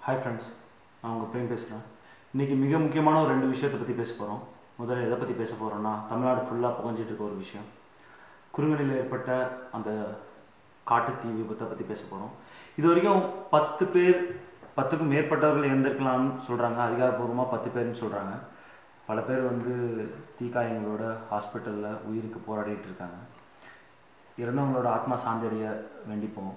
hi friends நான் உங்கள் frame பேசுகிறேன் இன்றைக்கி மிக முக்கியமான ஒரு ரெண்டு விஷயத்தை பற்றி பேச போகிறோம் முதல்ல எதை பற்றி பேச போகிறோன்னா தமிழ்நாடு ஃபுல்லாக புகஞ்சிட்டு இருக்க ஒரு விஷயம் குறுங்கணியில் ஏற்பட்ட அந்த காட்டுத் தீ விபத்தை பற்றி பேச போகிறோம் இது வரைக்கும் பத்து பேர் பத்துக்கும் மேற்பட்டவர்கள் இறந்திருக்கலாம்னு சொல்கிறாங்க அதிகாரப்பூர்வமாக பத்து பேர்னு சொல்கிறாங்க பல பேர் வந்து தீக்காயங்களோட ஹாஸ்பிட்டலில் உயிருக்கு போராடிட்டு இருக்காங்க இறந்தவங்களோட ஆத்மா சாந்தடைய வேண்டிப்போம்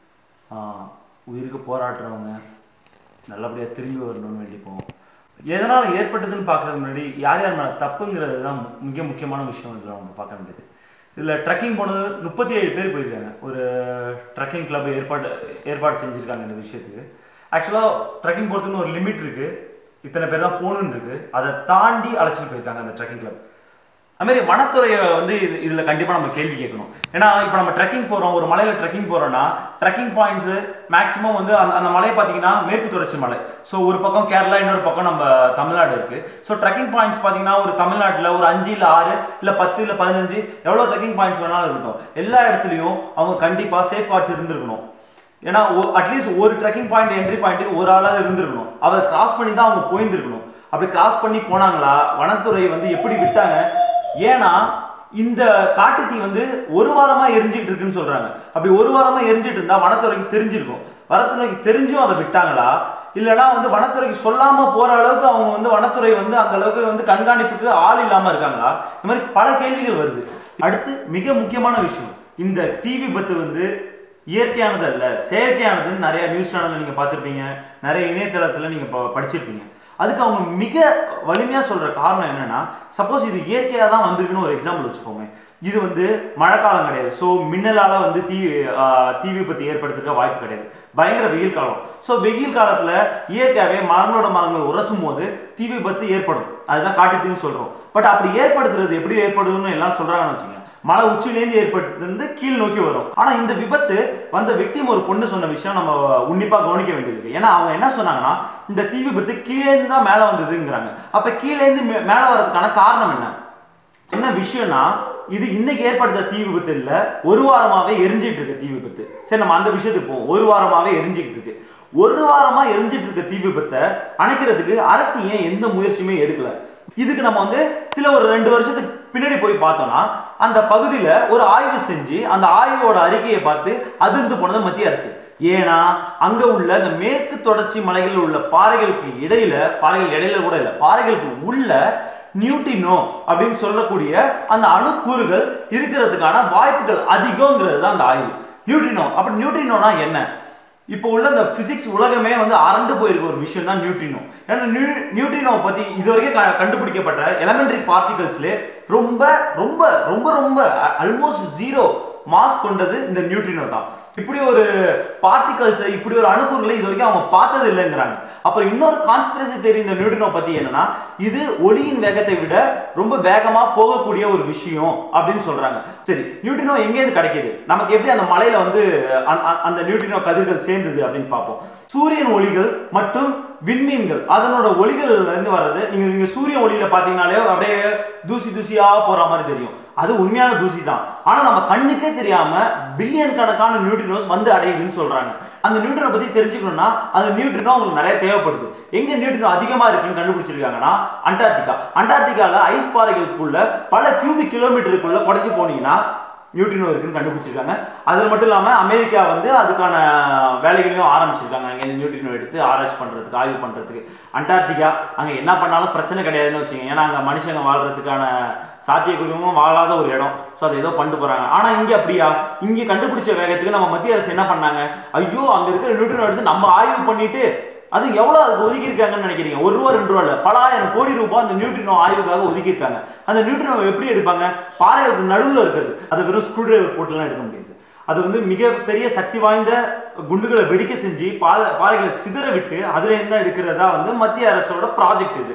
ஆஹ் உயிருக்கு போராடுறவங்க நல்லபடியாக திரும்பி வரணும்னு வேண்டிப்போம் எதனால் ஏற்பட்டதுன்னு பார்க்குறதுக்கு முன்னாடி யார் யார் மேலே தப்புங்கிறது தான் மு- மிக முக்கியமான விஷயம் இதில் நம்ம பார்க்க வேண்டியது இதில் ட்ரக்கிங் போனது முப்பத்தி ஏழு பேர் போயிருக்காங்க ஒரு ட்ரக்கிங் கிளப் ஏற்பாடு ஏற்பாடு செஞ்சுருக்காங்க இந்த விஷயத்துக்கு ஆக்சுவலாக ட்ரக்கிங் போகிறதுக்குன்னு ஒரு லிமிட் இருக்குது இத்தனை பேர் தான் போகணுன்னு இருக்குது அதை தாண்டி அழைச்சிட்டு போயிருக்காங்க அந்த ட்ரக்கிங் கிளப் அதுமாரி வனத்துறையை வந்து இது இதில் கண்டிப்பாக நம்ம கேள்வி கேட்கணும் ஏன்னா இப்போ நம்ம ட்ரெக்கிங் போகிறோம் ஒரு மலையில் ட்ரெக்கிங் போகிறோன்னா ட்ரெக்கிங் பாயிண்ட்ஸு மேக்ஸிமம் வந்து அந்த அந்த மலையை பார்த்தீங்கன்னா மேற்கு தொடர்ச்சி மலை ஸோ ஒரு பக்கம் கேரளா இன்னொரு பக்கம் நம்ம தமிழ்நாடு இருக்குது ஸோ ட்ரெக்கிங் பாயிண்ட்ஸ் பார்த்தீங்கன்னா ஒரு தமிழ்நாட்டில் ஒரு அஞ்சு இல்லை ஆறு இல்லை பத்து இல்லை பதினஞ்சு எவ்வளோ ட்ரெக்கிங் பாயிண்ட்ஸ் வேணாலும் இருக்கட்டும் எல்லா இடத்துலையும் அவங்க கண்டிப்பாக சேஃப் கார்ட்ஸ் இருந்திருக்கணும் ஏன்னா அட்லீஸ்ட் ஒரு ட்ரெக்கிங் பாயிண்ட் என்ட்ரி பாயிண்ட்டுக்கு ஒரு ஆளாவது இருந்திருக்கணும் அவரை கிராஸ் பண்ணி தான் அவங்க போயிருந்திருக்கணும் அப்படி கிராஸ் பண்ணி போனாங்களா வனத்துறை வந்து எப்படி விட்டாங்க ஏன்னா இந்த காட்டுத்தீ வந்து ஒரு வாரமா எரிஞ்சிட்டு இருக்குன்னு சொல்றாங்க அப்படி ஒரு வாரமா எரிஞ்சிட்டு இருந்தா வனத்துறைக்கு தெரிஞ்சிருக்கும் வனத்துறைக்கு தெரிஞ்சும் அதை விட்டாங்களா இல்லைன்னா வந்து வனத்துறைக்கு சொல்லாம போற அளவுக்கு அவங்க வந்து வனத்துறை வந்து அந்த அளவுக்கு வந்து கண்காணிப்புக்கு ஆள் இல்லாம இருக்காங்களா இந்த மாதிரி பல கேள்விகள் வருது அடுத்து மிக முக்கியமான விஷயம் இந்த தீ விபத்து வந்து இயற்கையானது அல்ல செயற்கையானதுன்னு நிறைய நியூஸ் சேனல்ல நீங்க பார்த்திருப்பீங்க நிறைய இணையதளத்துல நீங்க ப- படிச்சிருப்பீங்க அதுக்கு அவங்க மிக வலிமையா சொல்ற காரணம் என்னன்னா சப்போஸ் இது இயற்கையா தான் வந்திருக்குன்னு ஒரு எக்ஸாம்பிள் வச்சுக்கோங்க இது வந்து மழைக்காலம் கிடையாது ஸோ மின்னலால வந்து தீ ஆஹ், தீ விபத்து ஏற்படுத்திருக்க வாய்ப்பு கிடையாது பயங்கர வெயில் காலம் ஸோ வெயில் காலத்துல இயற்கையாகவே மரங்களோட மரங்கள் உரசும் போது தீ விபத்து ஏற்படும் அதுதான் காட்டுத்தீன்னு சொல்றோம் பட் அப்படி ஏற்படுத்துறது எப்படி ஏற்படுதுன்னு எல்லாம் சொல்றாங்கன்னு வச்சுங்க மலை உச்சியிலேருந்து ஏற்பட்டது கீழ் நோக்கி வரும் ஆனா இந்த விபத்து வந்த விக்டிம் ஒரு பொண்ணு சொன்ன விஷயம் நம்ம உன்னிப்பா கவனிக்க வேண்டியது இருக்கு ஏன்னா அவங்க என்ன சொன்னாங்கன்னா இந்த தீ விபத்து கீழே இருந்து தான் மேல வந்ததுங்கிறாங்க அப்ப கீழே இருந்து மே- மேல வர்றதுக்கான காரணம் என்ன என்ன விஷயம்னா இது இன்னைக்கு ஏற்படுத்த தீ விபத்து இல்ல ஒரு வாரமாவே எரிஞ்சிட்டு இருக்கு தீ விபத்து சரி நம்ம அந்த விஷயத்துக்கு போவோம் ஒரு வாரமாவே எரிஞ்சிட்டு இருக்கு ஒரு வாரமா எரிஞ்சிட்டு இருக்க தீ விபத்தை அணைக்கிறதுக்கு அரசு ஏன் எந்த முயற்சியுமே எடுக்கல இதுக்கு நம்ம வந்து சில ஒரு ரெண்டு வருஷத்துக்கு பின்னாடி போய் பார்த்தோம்னா அந்த பகுதியில ஒரு ஆய்வு செஞ்சு அந்த ஆய்வோட அறிக்கையை பார்த்து அதிர்ந்து போனது மத்திய அரசு ஏன்னா அங்க உள்ள இந்த மேற்கு தொடர்ச்சி மலைகளில் உள்ள பாறைகளுக்கு இடையில பாறைகள் இடையில கூட இல்ல பாறைகளுக்கு உள்ள நியூட்டினோ அப்படின்னு சொல்லக்கூடிய அந்த அணுக்கூறுகள் இருக்கிறதுக்கான வாய்ப்புகள் அதிகங்கிறது தான் அந்த ஆய்வு நியூட்ரினோ அப்ப நியூட்ரினோனா என்ன இப்போ உள்ள இந்த பிசிக்ஸ் உலகமே வந்து அரண்டு போயிருக்க ஒரு விஷயம் தான் நியூட்ரினோ ஏன்னா நியூ நியூட்ரினோவை பத்தி இது வரைக்கும் க- கண்டுபிடிக்கப்பட்ட எலமெண்டரி பார்ட்டிகல்ஸ்ல ரொம்ப ரொம்ப ரொம்ப ரொம்ப ஆல்மோஸ்ட் ஜீரோ மாஸ் கொண்டது இந்த நியூட்ரினோ தான் இப்படி ஒரு பார்ட்டிகல்ஸ் இப்படி ஒரு அணுக்கூறுகளை இது வரைக்கும் அவங்க பார்த்தது இல்லைங்கிறாங்க அப்புறம் இன்னொரு கான்ஸ்பிரசி தேரி இந்த நியூட்ரினோ பத்தி என்னன்னா இது ஒளியின் வேகத்தை விட ரொம்ப வேகமா போகக்கூடிய ஒரு விஷயம் அப்படின்னு சொல்றாங்க சரி நியூட்ரினோ எங்கேருந்து கிடைக்குது நமக்கு எப்படி அந்த மலையில வந்து அந்த- அந்த- அந்த நியூட்ரினோ கதிர்கள் சேர்ந்தது அப்படின்னு பார்ப்போம் சூரியன் ஒளிகள் மற்றும் விண்மீன்கள் அதனோட ஒளிகள்ல இருந்து வர்றது நீங்க நீங்க சூரிய ஒளியில பாத்தீங்கன்னாலே அப்படியே தூசி தூசியா போற மாதிரி தெரியும் அது உண்மையான தூசி தான் ஆனா நம்ம கண்ணுக்கே தெரியாம பில்லியன் கணக்கான நியூட்ரினோஸ் வந்து அடையுதுன்னு சொல்றாங்க அந்த நியூட்ரினோ பத்தி தெரிஞ்சுக்கணும்னா அந்த நியூட்ரினோ உங்களுக்கு நிறைய தேவைப்படுது எங்க நியூட்ரினோ அதிகமா இருக்குன்னு கண்டுபிடிச்சிருக்காங்கன்னா அண்டார்டிகா அண்டார்டிகால ஐஸ் பாறைகளுக்குள்ள பல கியூபிக் கிலோமீட்டருக்குள்ள குறைச்சி போனீங்கன்னா நியூட்ரினோ இருக்குன்னு கண்டுபிடிச்சிருக்காங்க அது மட்டும் இல்லாமல் அமெரிக்கா வந்து அதுக்கான வேலைகளையும் ஆரம்பிச்சிருக்காங்க அங்கே நியூட்ரினோ எடுத்து ஆராய்ச்சி பண்ணுறதுக்கு ஆய்வு பண்ணுறதுக்கு அண்டார்டிகா அங்கே என்ன பண்ணாலும் பிரச்சனை கிடையாதுன்னு வச்சுக்கோங்க ஏன்னா அங்கே மனுஷங்க வாழ்றதுக்கான சாத்தியக்கூறுமும் வாழாத ஒரு இடம் ஸோ அதை ஏதோ பண்ணிட்டு போகிறாங்க ஆனால் இங்கே அப்படியா இங்கே கண்டுபிடிச்ச வேகத்துக்கு நம்ம மத்திய அரசு என்ன பண்ணாங்க ஐயோ அங்கே இருக்கிற நியூட்ரினோ எடுத்து நம்ம ஆய்வு பண்ணிட்டு அது எவ்வளோ அதுக்கு ஒதுக்கியிருக்காங்கன்னு நினைக்கிறீங்க ஒரு ரூபா ரெண்டு ரூபா இல்லை பல ஆயிரம் கோடி ரூபாய் அந்த நியூட்ரினோ ஆய்வுக்காக ஒதுக்கியிருக்காங்க அந்த நியூட்ரினோ எப்படி எடுப்பாங்க பாறைகளுக்கு நடுவில் இருக்குது அதை வெறும் ஸ்க்ரூ டிரைவர் போட்டுலாம் எடுக்க முடியாது அது வந்து மிகப்பெரிய சக்தி வாய்ந்த குண்டுகளை வெடிக்க செஞ்சு பாறை பாறைகளை சிதற விட்டு அதுல என்ன எடுக்கிறதா வந்து மத்திய அரசோட ப்ராஜெக்ட் இது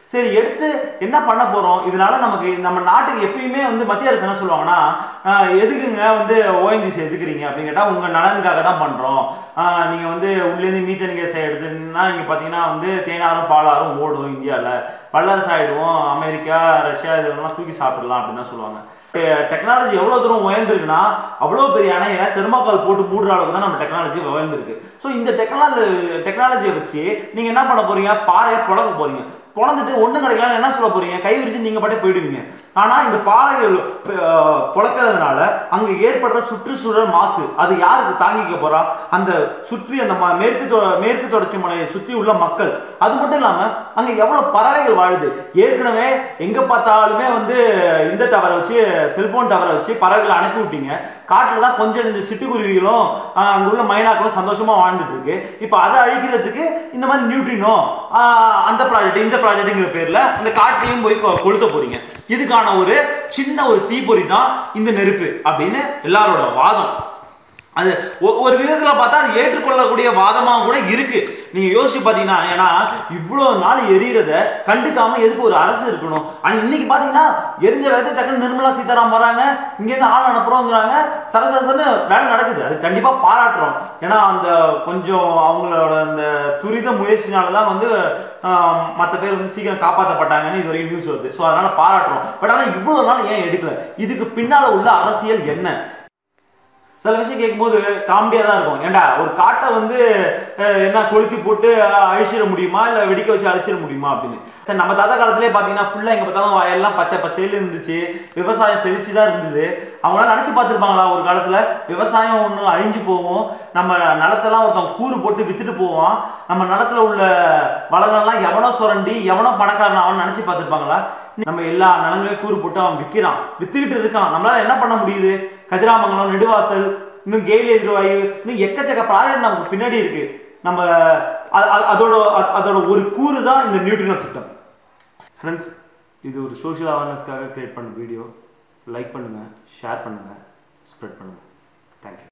சரி எடுத்து என்ன பண்ண போறோம் இதனால நமக்கு நம்ம நாட்டுக்கு எப்பயுமே வந்து மத்திய அரசு என்ன சொல்லுவாங்கன்னா ஆஹ், எதுக்குங்க வந்து ஓஎன்ஜிசி எதுக்குறீங்க அப்படின்னு கேட்டால் உங்க நலனுக்காக தான் பண்றோம் ஆஹ், நீங்க வந்து உள்ளேருந்து மீத்தன் கேஸ் எடுத்துன்னா இங்க பாத்தீங்கன்னா வந்து தேனாரும் பாலாரும் ஓடும் இந்தியாவில் வல்லரசு ஆயிடுவோம் அமெரிக்கா ரஷ்யா இதெல்லாம் தூக்கி சாப்பிடலாம் அப்படின்னு தான் சொல்லுவாங்க டெக்னாலஜி எவ்வளோ தூரம் உயர்ந்திருக்குன்னா அவ்வளோ பெரிய அணையை தெர்மாக்கால் போட்டு மூடுற அளவுக்கு தான் நம்ம டெக்னாலஜி உயர்ந்திருக்கு ஸோ இந்த டெக்னாலஜி டெக்னாலஜியை வச்சு நீங்கள் என்ன பண்ண போறீங்க பாறையை புழக்க போறீங்க பொழந்துட்டு ஒன்றும் கிடைக்கலன்னு என்ன சொல்ல போறீங்க கை விரிச்சு நீங்கள் பாட்டே போயிடுவீங்க ஆனால் இந்த பாறைகள் அஹ், பொழக்கிறதுனால அங்கே ஏற்படுற சுற்றுச்சூழல் மாசு அது யாருக்கு தாங்கிக்க போறா அந்த சுற்றி அந்த ம- மேற்கு தொ- மேற்கு தொடர்ச்சி மலையை சுற்றி உள்ள மக்கள் அது மட்டும் இல்லாமல் அங்கே எவ்வளோ பறவைகள் வாழுது ஏற்கனவே எங்கே பார்த்தாலுமே வந்து இந்த டவரை வச்சு செல்போன் டவரை வச்சு பறவைகளை அனுப்பி விட்டீங்க காட்டில் தான் கொஞ்சம் நெஞ்ச சிட்டுக்குருவிகளும் ஆஹ், அங்க உள்ள மைனாக்களும் சந்தோஷமா வாழ்ந்துட்டு இருக்கு இப்போ அதை அழிக்கிறதுக்கு இந்த மாதிரி நியூட்ரினோ அந்த ப்ராஜெக்ட் இந்த ப்ராஜெக்ட்டுங்கிற பேர்ல அந்த காட்டையும் போய் கொ- கொளுத்த போறீங்க இதுக்கான ஒரு சின்ன ஒரு தீப்பொறி தான் இந்த நெருப்பு அப்படின்னு எல்லாரோட வாதம் அது ஒ- ஒரு விதத்துல பார்த்தா அது ஏற்றுக்கொள்ளக்கூடிய வாதமா கூட இருக்கு நீங்க யோசிச்சு பாத்தீங்கன்னா ஏன்னா இவ்வளோ நாள் எரியறத கண்டுக்காம எதுக்கு ஒரு அரசு இருக்கணும் அண்ட் இன்னைக்கு பாத்தீங்கன்னா எரிஞ்ச வேகத்தை டக்குன்னு நிர்மலா சீதாராமன் வராங்க இங்கேருந்து ஆள் அனுப்புறோங்கிறாங்க சரசரசன்னு வேலை நடக்குது அது கண்டிப்பா பாராட்டுறோம் ஏன்னா அந்த கொஞ்சம் அவங்களோட அந்த துரித முயற்சினால தான் வந்து மற்ற பேர் வந்து சீக்கிரம் காப்பாற்றப்பட்டாங்கன்னு இது வரைக்கும் நியூஸ் வருது ஸோ அதனால பாராட்டுறோம் பட் ஆனால் இவ்வளோ நாள் ஏன் எடுக்கல இதுக்கு பின்னால உள்ள அரசியல் என்ன சில விஷயம் கேட்கும்போது காமெடியாக தான் இருக்கும் ஏன்டா ஒரு காட்டை வந்து அஹ், என்ன கொளுத்தி போட்டு அஹ், அழிச்சிட முடியுமா இல்லை வெடிக்க வச்சு அழிச்சிட முடியுமா அப்படின்னு சரி நம்ம தாத்தா காலத்திலே பார்த்தீங்கன்னா ஃபுல்லாக எங்கே பார்த்தாலும் வயல்லாம் பச்சை பசேல் இருந்துச்சு விவசாயம் செழிச்சு தான் இருந்தது அவங்களாம் நினச்சி பார்த்துருப்பாங்களா ஒரு காலத்தில் விவசாயம் ஒன்று அழிஞ்சு போகும் நம்ம நிலத்தெல்லாம் ஒருத்தன் கூறு போட்டு வித்துட்டு போவான் நம்ம நிலத்துல உள்ள வளங்கள்லாம் எவனோ சுரண்டி எவனோ பணக்காரன் அவன் நினச்சி பார்த்துருப்பாங்களா நம்ம எல்லா நிலங்களையும் கூறு போட்டு அவன் விற்கிறான் வித்துக்கிட்டு இருக்கான் நம்மளால என்ன பண்ண முடியுது கதிராமங்கலம் நெடுவாசல் இன்னும் கெயில் எதிர்வாயு இன்னும் எக்கச்சக்க ப்ராஜெக்ட் நமக்கு பின்னாடி இருக்கு நம்ம அ- அ- அதோட அ- அதோட ஒரு கூறு தான் இந்த நியூட்ரினோ திட்டம் ஃப்ரெண்ட்ஸ் இது ஒரு சோஷியல் அவேர்னஸ்க்காக கிரியேட் பண்ண வீடியோ லைக் பண்ணுங்கள் ஷேர் பண்ணுங்கள் ஸ்ப்ரெட் பண்ணுங்கள் தேங்க்யூ